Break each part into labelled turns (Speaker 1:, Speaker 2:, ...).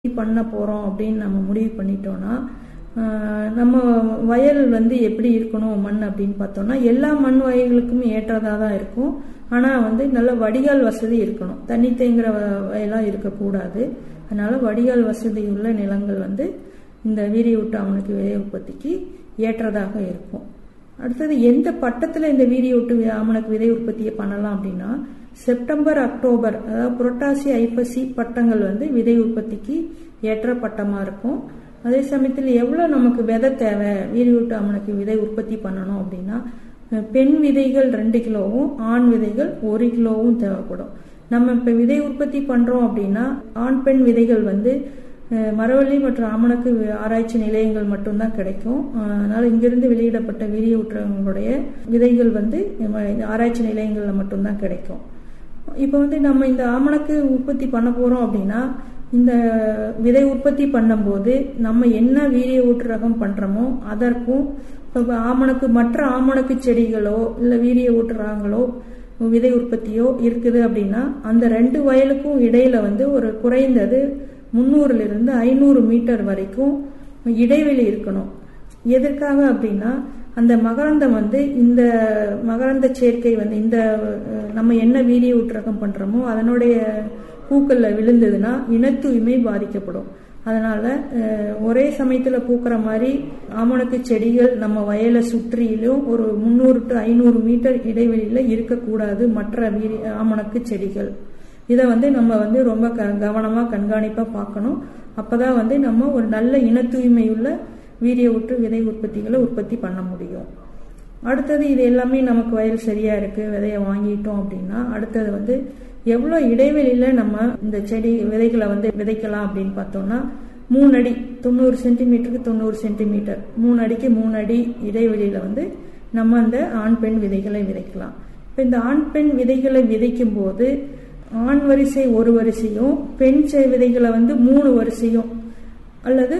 Speaker 1: பண்ண போகிறோம் அப்படின்னு நம்ம முடிவு பண்ணிட்டோம்னா ஆஹ், நம்ம வயல் வந்து எப்படி இருக்கணும் மண் அப்படின்னு பார்த்தோம்னா எல்லா மண் வயல்களுக்குமே ஏற்றதாக தான் இருக்கும் ஆனால் வந்து நல்ல வடிகால் வசதி இருக்கணும் தண்ணி தேங்குற வ- வயலாக இருக்கக்கூடாது அதனால வடிகால் வசதி உள்ள நிலங்கள் வந்து இந்த வீரியவுட்டு அவனுக்கு விதை உற்பத்திக்கு ஏற்றதாக இருக்கும் அடுத்தது எந்த பட்டத்தில் இந்த வீரியவுட்டு வி- ஆமணக்கு விதை உற்பத்தியை பண்ணலாம் அப்படின்னா செப்டம்பர் அக்டோபர் அதாவது புரட்டாசி ஐப்பசி பட்டங்கள் வந்து விதை உற்பத்திக்கு ஏற்ற பட்டமாக இருக்கும் அதே சமயத்தில் எவ்வளோ நமக்கு விதை தேவை வீரியவுட்டு ஆமணக்கு விதை உற்பத்தி பண்ணணும் அப்படின்னா அஹ், பெண் விதைகள் ரெண்டு கிலோவும் ஆண் விதைகள் ஒரு கிலோவும் தேவைப்படும் நம்ம இப்போ விதை உற்பத்தி பண்ணுறோம் அப்படின்னா ஆண் பெண் விதைகள் வந்து அஹ், மரவள்ளி மற்றும் ஆமணக்கு வி- ஆராய்ச்சி நிலையங்கள் மட்டும்தான் கிடைக்கும் அஹ், அதனால இங்கிருந்து வெளியிடப்பட்ட வீரியவுற்றவங்களுடைய விதைகள் வந்து நம்ம இந்த ஆராய்ச்சி நிலையங்களில் மட்டும்தான் கிடைக்கும் இப்போ வந்து நம்ம இந்த ஆமணக்கு உற்பத்தி பண்ண போறோம் அப்படின்னா இந்த விதை உற்பத்தி பண்ணும்போது நம்ம என்ன வீரிய ஊட்டு ரகம் பண்றோமோ அதற்கும் இப்போ ஆமணக்கு மற்ற ஆமணக்கு செடிகளோ இல்லை வீரிய ஊட்டு ரகங்களோ விதை உற்பத்தியோ இருக்குது அப்படின்னா அந்த ரெண்டு வயலுக்கும் இடையில வந்து ஒரு குறைந்தது முந்நூறுல இருந்து ஐநூறு மீட்டர் வரைக்கும் இடைவெளி இருக்கணும் எதற்காக அப்படின்னா அந்த மகரந்தம் வந்து இந்த மகரந்த சேர்க்கை வந்து இந்த அஹ், நம்ம என்ன வீரிய ஊற்றகம் பண்றோமோ அதனுடைய பூக்கள்ல விழுந்ததுன்னா இன தூய்மை பாதிக்கப்படும் அதனால அஹ், ஒரே சமயத்துல பூக்கிற மாதிரி ஆமணக்கு செடிகள் நம்ம வயலை சுற்றிலும் ஒரு முந்நூறு டு ஐநூறு மீட்டர் இடைவெளியில இருக்கக்கூடாது மற்ற வீரி ஆமணக்கு செடிகள் இதை வந்து நம்ம வந்து ரொம்ப க கவனமாக கண்காணிப்பாக பார்க்கணும் அப்பதான் வந்து நம்ம ஒரு நல்ல இன தூய்மையுள்ள வீரிய ஊற்று விதை உற்பத்திகளை உற்பத்தி பண்ண முடியும் அடுத்தது இது எல்லாமே நமக்கு வயல் சரியா இருக்கு விதைய வாங்கிட்டோம் அப்படின்னா அடுத்தது வந்து எவ்வளோ இடைவெளியில நம்ம இந்த செடி விதைகளை வந்து விதைக்கலாம் அப்படின்னு பார்த்தோம்னா மூணு அடி தொண்ணூறு சென்டிமீட்டருக்கு தொண்ணூறு சென்டிமீட்டர் மூணு அடிக்கு மூணு அடி இடைவெளியில வந்து நம்ம அந்த ஆண் பெண் விதைகளை விதைக்கலாம் இப்போ இந்த ஆண் பெண் விதைகளை விதைக்கும் போது ஆண் வரிசை ஒரு வரிசையும் பெண் செ- விதைகளை வந்து மூணு வரிசையும் அல்லது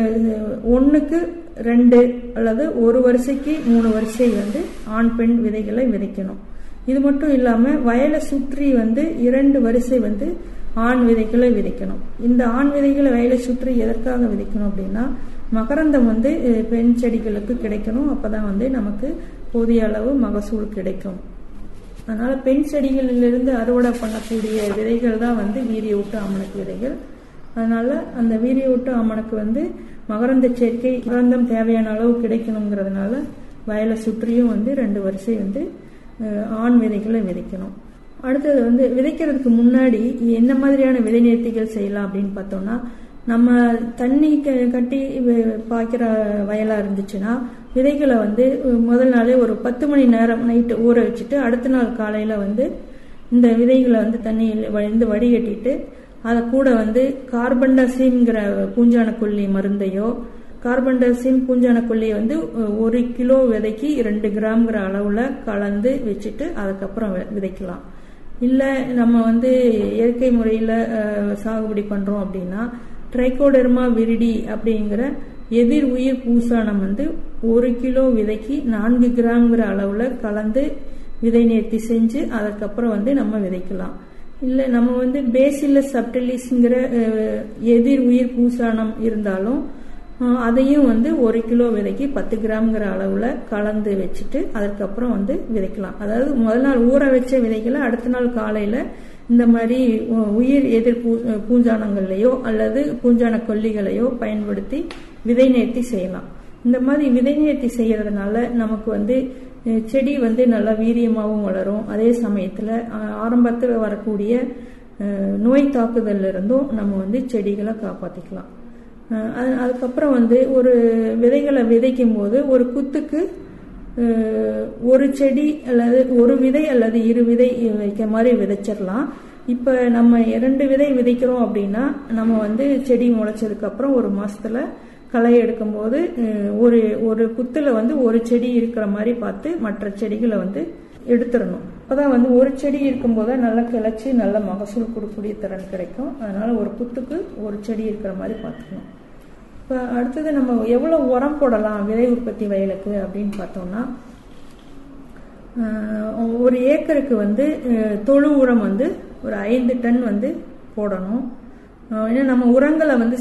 Speaker 1: ஒன்றுக்கு ரெண்டு அல்லது ஒரு வரிசைக்கு மூணு வரிசை வந்து ஆண் பெண் விதைகளை விதைக்கணும் இது மட்டும் இல்லாமல் வயலை சுற்றி வந்து இரண்டு வரிசை வந்து ஆண் விதைகளை விதைக்கணும் இந்த ஆண் விதைகளை வயலை சுற்றி எதற்காக விதைக்கணும் அப்படின்னா மகரந்தம் வந்து அஹ், பெண் செடிகளுக்கு கிடைக்கணும் அப்பதான் வந்து நமக்கு போதிய அளவு மகசூல் கிடைக்கும் அதனால பெண் செடிகளிலிருந்து அறுவடை பண்ணக்கூடிய விதைகள் தான் வந்து வீரியவுட்டு ஆமணக்கு விதைகள் அதனால அந்த வீரியவுட்டு ஆமணக்கு வந்து மகரந்த சேர்க்கை மகரந்தம் தேவையான அளவு கிடைக்கணுங்கிறதுனால வயலை சுற்றியும் வந்து ரெண்டு வரிசை வந்து அஹ், ஆண் விதைகளை விதைக்கணும் அடுத்தது வந்து விதைக்கிறதுக்கு முன்னாடி என்ன மாதிரியான விதை நேர்த்திகள் செய்யலாம் அப்படின்னு பார்த்தோம்னா நம்ம தண்ணி க- கட்டி வ- பாய்க்கிற வயலா இருந்துச்சுன்னா விதைகளை வந்து முதல் நாளே ஒரு பத்து மணி நேரம் நைட்டு ஊற வச்சுட்டு அடுத்த நாள் காலையில வந்து இந்த விதைகளை வந்து தண்ணியில் வந்து வடிகட்டிட்டு அதை கூட வந்து கார்பன்டாசின்ங்கிற பூஞ்சான கொல்லி மருந்தையோ கார்பன்டாசின் பூஞ்சான கொல்லியை வந்து ஒரு கிலோ விதைக்கு ரெண்டு கிராம்ங்கிற அளவுல கலந்து வச்சுட்டு அதுக்கப்புறம் வி- விதைக்கலாம் இல்லை நம்ம வந்து இயற்கை முறையில் சாகுபடி பண்ணுறோம் அப்படின்னா ட்ரைகோடெர்மா விரிடி அப்படிங்கிற எதிர் உயிர் பூசானம் வந்து ஒரு கிலோ விதைக்கு நான்கு கிராம்ங்கிற அளவில் கலந்து விதை நேர்த்தி செஞ்சு அதுக்கப்புறம் வந்து நம்ம விதைக்கலாம் இல்லை நம்ம வந்து பேசிலஸ் சப்டிலிஸ்ங்கிற எதிர் உயிர் பூசானம் இருந்தாலும் அஹ், அதையும் வந்து ஒரு கிலோ விதைக்கு பத்து கிராம்ங்கிற அளவில் கலந்து வச்சுட்டு அதுக்கப்புறம் வந்து விதைக்கலாம் அதாவது முதல் நாள் ஊற வச்ச விதைகளை அடுத்த நாள் காலையில் இந்த மாதிரி உ- உயிர் எதிர் பூ பூஞ்சானங்கள்லையோ அல்லது பூஞ்சான கொல்லிகளையோ பயன்படுத்தி விதை நேர்த்தி செய்யலாம் இந்த மாதிரி விதை நேர்த்தி செய்யறதுனால நமக்கு வந்து அஹ், செடி வந்து நல்லா வீரியமாகவும் வளரும் அதே சமயத்தில் ஆரம்பத்தில் வரக்கூடிய அஹ், நோய் தாக்குதல்ல இருந்தும் நம்ம வந்து செடிகளை காப்பாற்றிக்கலாம் அஹ் அது- அதுக்கப்புறம் வந்து ஒரு விதைகளை விதைக்கும் போது ஒரு குத்துக்கு அஹ், ஒரு செடி அல்லது ஒரு விதை அல்லது இரு விதை வைக்க மாதிரி விதைச்சிடலாம் இப்போ நம்ம இரண்டு விதை விதைக்கிறோம் அப்படின்னா நம்ம வந்து செடி முளைச்சதுக்கு அப்புறம் ஒரு மாசத்துல களை எடுக்கும்போது அஹ், ஒரு ஒரு குத்துல வந்து ஒரு செடி இருக்கிற மாதிரி பார்த்து மற்ற செடிகளை வந்து எடுத்துடணும் அப்பதான் வந்து ஒரு செடி இருக்கும்போது நல்லா கிளச்சி நல்ல மகசூல் கொடுக்கக்கூடிய திறன் கிடைக்கும் அதனால ஒரு குத்துக்கு ஒரு செடி இருக்கிற மாதிரி பார்த்துக்கணும் இப்போ அடுத்தது நம்ம எவ்வளோ உரம் போடலாம் விதை உற்பத்தி வயலுக்கு அப்படின்னு பார்த்தோம்னா ஆஹ் ஒரு ஏக்கருக்கு வந்து அஹ், தொழு உரம் வந்து ஒரு ஐந்து டன் வந்து போடணும் ஆஹ் ஏன்னா நம்ம உரங்களை வந்து